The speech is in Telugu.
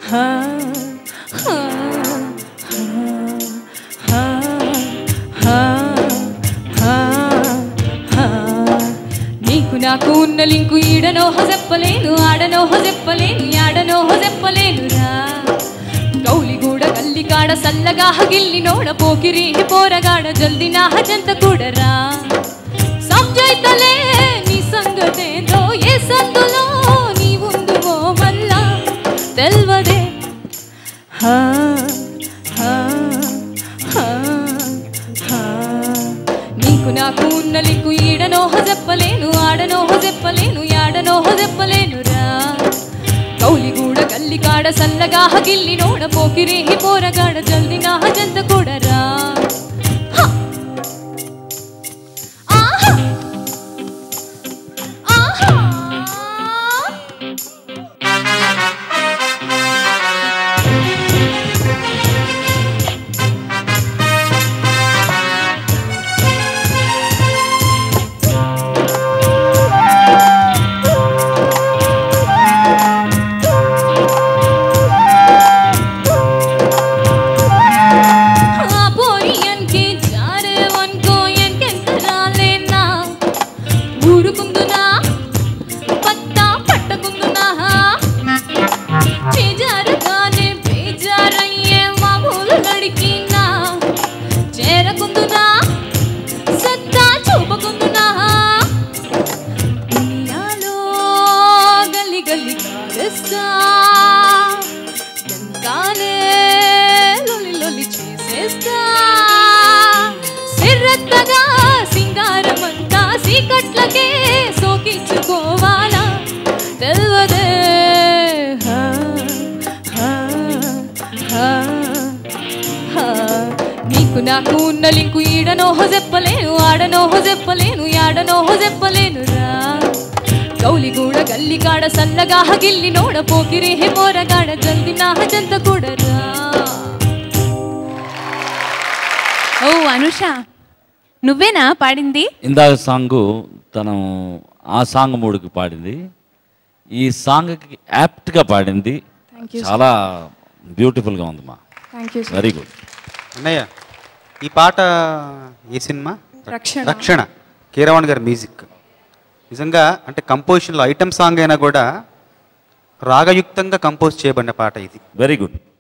హా, హా, హా, హా, హా, హా. నీకు నాకు ఉన్న లింకు ఈడనోహ చెప్పలేను ఆడనోహ చెప్పలేను యాడనోహ చెప్పలేనురా గౌలిగూడ గల్లికాడ సల్లగా గిల్లి నోడ పోకిరి పోరగాడ జల్ది నా హజంత కూడరా సంజైతలే నీ సంగతేదో ఏ సందులో నీ ఉందువో మళ్ళా తెల్వదే హా హా హా హా నీకు నాకు ఉన్న లింకు ఈడనోహ చెప్పలేను ఆడనోహ చెప్పలేను యాడనోహ చెప్పలేనురా కౌలిగూడ గల్లికాడ సల్లగా గిల్లి నోడ పోకిరి పోరగాడ జల్ది నా హజంత కూడరా హ! ఆహా! ఆహా! ఆ పోరియన్కి జారేవన్కో ఎన్కెంత రాలేనా ఊరుకుందునా పత్తా పట్టకుందునా చేజారగానే బేజారయ్యే మామూలు గడికినా చేరకుందునా సత్తా చూపకుందునా దునియాలో గల్లి గల్లి కారేస్తా ఎంకానే లొలి లొలి చేసేస్తా సిర్రెత్తగా సింగారమంతా సీకట్లకే సోకించుకోవాలా తెల్వదే హా, హా, హా, హా. నీకు నాకు ఉన్న లింకు ఈడనోహ చెప్పలేను ఆడనోహ చెప్పలేను యాడనోహ చెప్పలేనురా గౌలిగూడ గల్లికాడ సల్లగా గిల్లి నోడ పోకిరి పోరగాడ జల్ది నా హజంత కూడరా ఓ అనుష నువ్వేనా పాడింది ఇందాక సాంగ్ తను ఆ సాంగ్ మూడుకి పాడింది ఈ సాంగ్కి యాప్ట్గా పాడింది చాలా బ్యూటిఫుల్గా ఉంది మా థ్యాంక్ యూ వెరీ గుడ్ అన్నయ్య ఈ పాట ఈ సినిమా రక్షణ. రక్షణ కీరవాణి గారి మ్యూజిక్ నిజంగా అంటే కంపోజిషన్లో ఐటమ్ సాంగ్ అయినా కూడా రాగయుక్తంగా కంపోజ్ చేయబడిన పాట ఇది వెరీ గుడ్